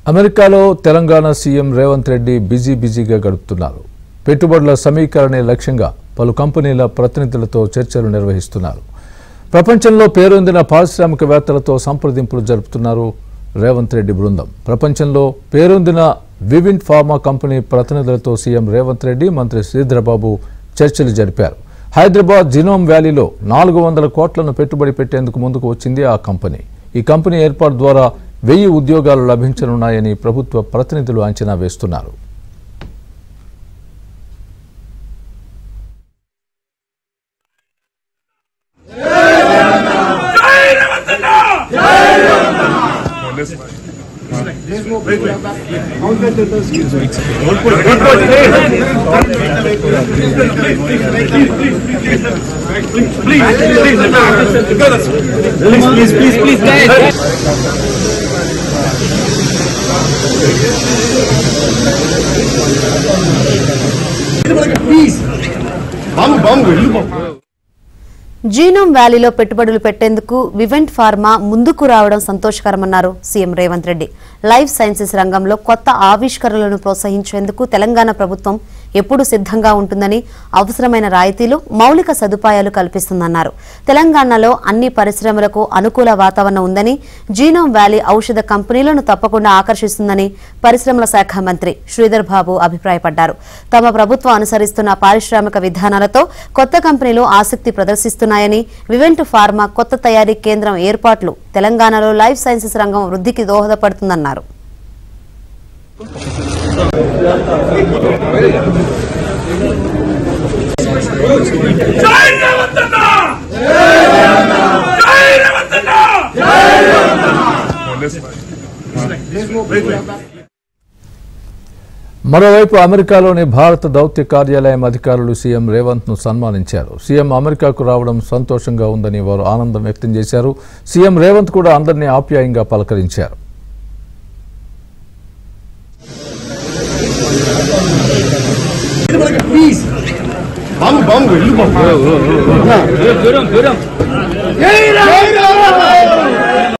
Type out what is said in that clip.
అమెరికాలో Telangana CM Revanth Reddy busy బిజీగా గడుపుతున్నారు పెట్టుబడుల సమీకరణే లక్ష్యంగా పలు కంపెనీల ప్రతినిధులతో చర్చలు నిర్వహిస్తున్నారు ప్రపంచంలో పేరొందిన పారిశ్రామికవేత్తలతో సంప్రదింపులు జరుపుతున్నారు రేవంత్ రెడ్డి బృందం ప్రపంచంలో పేరొందిన వివిన్ ఫార్మా కంపెనీ ప్రతినిధులతో సీఎం రేవంత్ రెడ్డి మంత్రి శ్రీధరబాబు చర్చలు జరిపారు హైదరాబాద్ జినోమ్ వ్యాలీలో నాలుగు వందల కోట్లను పెట్టుబడి పెట్టేందుకు ముందుకు వచ్చింది ఆ కంపెనీ ఈ కంపెనీ ఏర్పాటు ద్వారా వెయ్యి ఉద్యోగాలు లభించనున్నాయని ప్రభుత్వ ప్రతినిధులు అంచనా వేస్తున్నారు please, please, please, guys. Please బాంబు బాంబు వెళ్ళు బాంబు జీనోమ్ వ్యాలీలో పెట్టుబడులు పెట్టేందుకు వివెంట్ ఫార్మా ముందుకు రావడం సంతోషకరమన్నారు CM Revanth Reddy life sciences రంగంలో కొత్త ఆవిష్కరణలను ప్రోత్సహించేందుకు తెలంగాణ ప్రభుత్వం ఎప్పుడూ సిద్ధంగా ఉంటుందని అవసరమైన రాయితీలు మౌలిక సదుపాయాలు కల్పిస్తుందన్నారు తెలంగాణలో అన్ని పరిశ్రమలకు అనుకూల వాతావరణం ఉందని జీనోమ్ వ్యాలీ ఔషధ కంపెనీలను తప్పకుండా ఆకర్షిస్తుందని పరిశ్రమల శాఖ మంత్రి శ్రీధర్ బాబు అభిప్రాయపడ్డారు తమ ప్రభుత్వం అనుసరిస్తున్న పారిశ్రామిక విధానాలతో కొత్త కంపెనీలు ఆసక్తి ప్రదర్శిస్తున్నాయని వివెంట్ ఫార్మా కొత్త తయారీ కేంద్రం ఏర్పాట్లు తెలంగాణలో లైఫ్ సైన్సెస్ రంగం వృద్ధికి దోహదపడుతుందన్నారు జై రేవంతన్న జై రేవంతన్న మరోవైపు అమెరికాలోని భారత దౌత్య కార్యాలయం అధికారులు సీఎం రేవంత్ ను సన్మానించారు సీఎం అమెరికాకు రావడం సంతోషంగా ఉందని వారు ఆనందం వ్యక్తం చేశారు సీఎం రేవంత్ కూడా అందరినీ ఆప్యాయంగా పలకరించారు ప్లీజ్ బాంబు బాంబు వెళ్ళు బాంబు దూరం దూరం జై రామ్